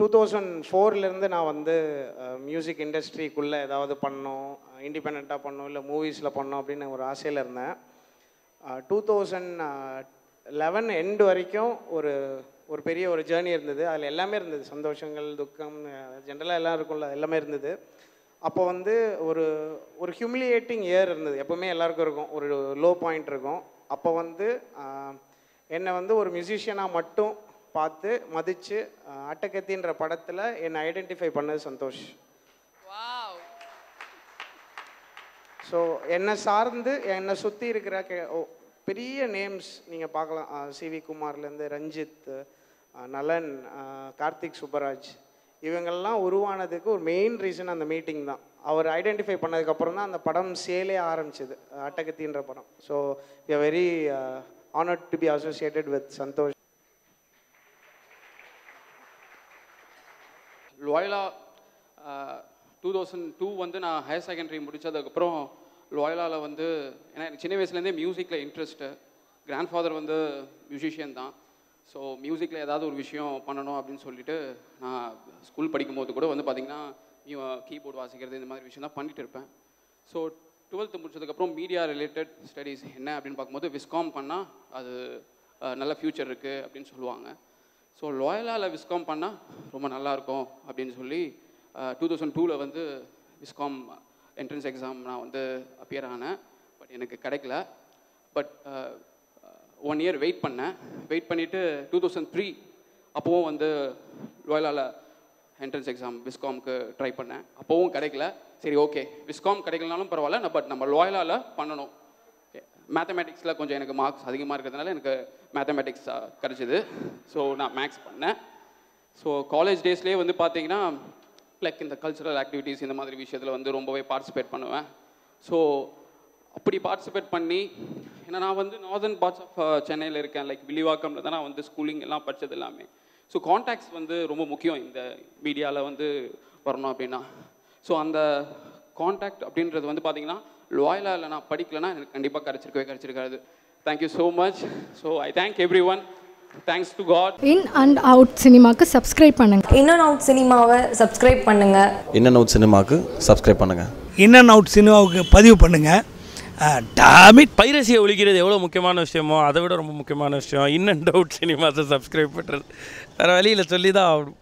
two thousand ஃபோர்லேருந்து நான் வந்து music இண்டஸ்ட்ரிக்குள்ளே ஏதாவது பண்ணணும் இண்டிபெண்ட்டாக பண்ணணும் இல்லை மூவிஸில் பண்ணணும் அப்படின்னு ஒரு ஆசையில் இருந்தேன் டூ தௌசண்ட் லெவன் எண்டு வரைக்கும் ஒரு ஒரு பெரிய ஒரு ஜேர்னி இருந்தது அதில் எல்லாமே இருந்தது சந்தோஷங்கள் துக்கம் ஜென்ரலாக எல்லாம் இருக்கும்ல எல்லாமே இருந்தது அப்போ வந்து ஒரு ஒரு ஹியூமிலியேட்டிங் இயர் இருந்தது எப்போவுமே எல்லாருக்கும் இருக்கும் ஒரு லோ பாயிண்ட் இருக்கும் அப்போ வந்து ஆஹ், என்னை வந்து ஒரு மியூசிஷியனாக மட்டும் பார்த்து மதித்து அட்டகத்தின்ற படத்தில் என்னை ஐடென்டிஃபை பண்ணது சந்தோஷ் வாவ் ஸோ என்னை சார்ந்து என்னை சுற்றி இருக்கிற கே- ஓ, பெரிய நேம்ஸ் நீங்கள் பார்க்கலாம் சிவி குமார்லேருந்து ரஞ்சித் அஹ், நலன் அஹ், கார்த்திக் சுப்பராஜ் இவங்கெல்லாம் உருவானதுக்கு ஒரு மெயின் ரீசன் அந்த மீட்டிங் தான் அவர் ஐடென்டிஃபை பண்ணதுக்கப்புறம் தான் அந்த படம் சேலே ஆரம்பிச்சது அஹ், அட்டகத்தின்ற படம் so we are very honoured to be associated with Santhosh Loyola two thousand two வந்து நான் ஹையர் செகண்டரி முடித்ததுக்கப்புறம் லாயலாவில் வந்து ஏன்னா எனக்கு சின்ன வயசுலேருந்தே மியூசிக்கில் இன்ட்ரெஸ்ட்டு கிராண்ட் ஃபாதர் வந்து மியூசிஷியன் தான் ஸோ மியூசிக்கில் ஏதாவது ஒரு விஷயம் பண்ணணும் அப்படின்னு சொல்லிட்டு நான் ஸ்கூல் படிக்கும்போது கூட வந்து பார்த்திங்கன்னா கீபோர்டு வாசிக்கிறது இந்த மாதிரி விஷயம் தான் பண்ணிட்டு இருப்பேன் ஸோ டுவெல்த்து முடிச்சதுக்கப்புறம் மீடியா ரிலேட்டட் ஸ்டடீஸ் என்ன அப்படின்னு பார்க்கும்போது விஸ்காம் பண்ணால் அது அஹ், நல்ல ஃப்யூச்சர் இருக்குது அப்படின்னு சொல்லுவாங்க ஸோ லாயலாவில் விஸ்காம் பண்ணால் ரொம்ப நல்லாயிருக்கும் அப்படின்னு சொல்லி டூ தௌசண்ட் டூவில் வந்து விஸ்காம் என்ட்ரன்ஸ் எக்ஸாம் நான் வந்து அப்பியர் ஆனேன் பட் எனக்கு கிடைக்கல பட் ஒன் இயர் வெயிட் பண்ணேன் வெயிட் பண்ணிவிட்டு டூ தௌசண்ட் த்ரீ அப்போவும் வந்து லாயலாவில் என்ட்ரன்ஸ் எக்ஸாம் விஸ்காம்க்கு ட்ரை பண்ணேன் அப்போவும் கிடைக்கல சரி ஓகே விஸ்காம் கிடைக்கலனாலும் பரவாயில்ல பட் நம்ம லாயலாவில் பண்ணணும் மேத்தமேட்டிக்ஸில் கொஞ்சம் எனக்கு மார்க்ஸ் அதிகமாக இருக்கிறதுனால எனக்கு மேத்தமேட்டிக்ஸ் கிடச்சிது ஸோ நான் மேக்ஸ் பண்ணேன் ஸோ காலேஜ் டேஸ்லேயே வந்து பார்த்தீங்கன்னா லைக் இந்த கல்ச்சுரல் ஆக்டிவிட்டீஸ் இந்த மாதிரி விஷயத்தில் வந்து ரொம்பவே பார்ட்டிசிபேட் பண்ணுவேன் ஸோ அப்படி பார்ட்டிசிபேட் பண்ணி ஏன்னா நான் வந்து நார்தர்ன் பார்ட்ஸ் ஆஃப் சென்னையில் இருக்கேன் லைக் வில்லிவாக்கம்ல தான் நான் வந்து ஸ்கூலிங் எல்லாம் படித்தது எல்லாமே ஸோ காண்டாக்ட்ஸ் வந்து ரொம்ப முக்கியம் இந்த மீடியாவில் வந்து வரணும் அப்படின்னா ஸோ அந்த காண்டாக்ட் அப்படின்றது வந்து பார்த்தீங்கன்னா லாயலாவில் நான் படிக்கலைன்னா எனக்கு கண்டிப்பாக கிடச்சிருக்கவே கிடச்சிருக்காது thank you so much so I thank everyone thanks to god in and out சினிமாக்கு சப்ஸ்கிரைப் பண்ணுங்க இன் அண்ட் அவுட் சினிமாவை சப்ஸ்கிரைப் பண்ணுங்கள் இன் அண்ட் அவுட் சினிமாவுக்கு சப்ஸ்கிரைப் பண்ணுங்கள் இன் அண்ட் அவுட் சினிமாவுக்கு பதிவு பண்ணுங்கள் டாமிட் பைரசியை ஒழிக்கிறது எவ்வளோ முக்கியமான விஷயமோ அதை விட ரொம்ப முக்கியமான விஷயம் இன் அண்ட் அவுட் சினிமாஸை சப்ஸ்கிரைப் பண்ணுறது வேறு வழியில் சொல்லி தான் ஆகணும்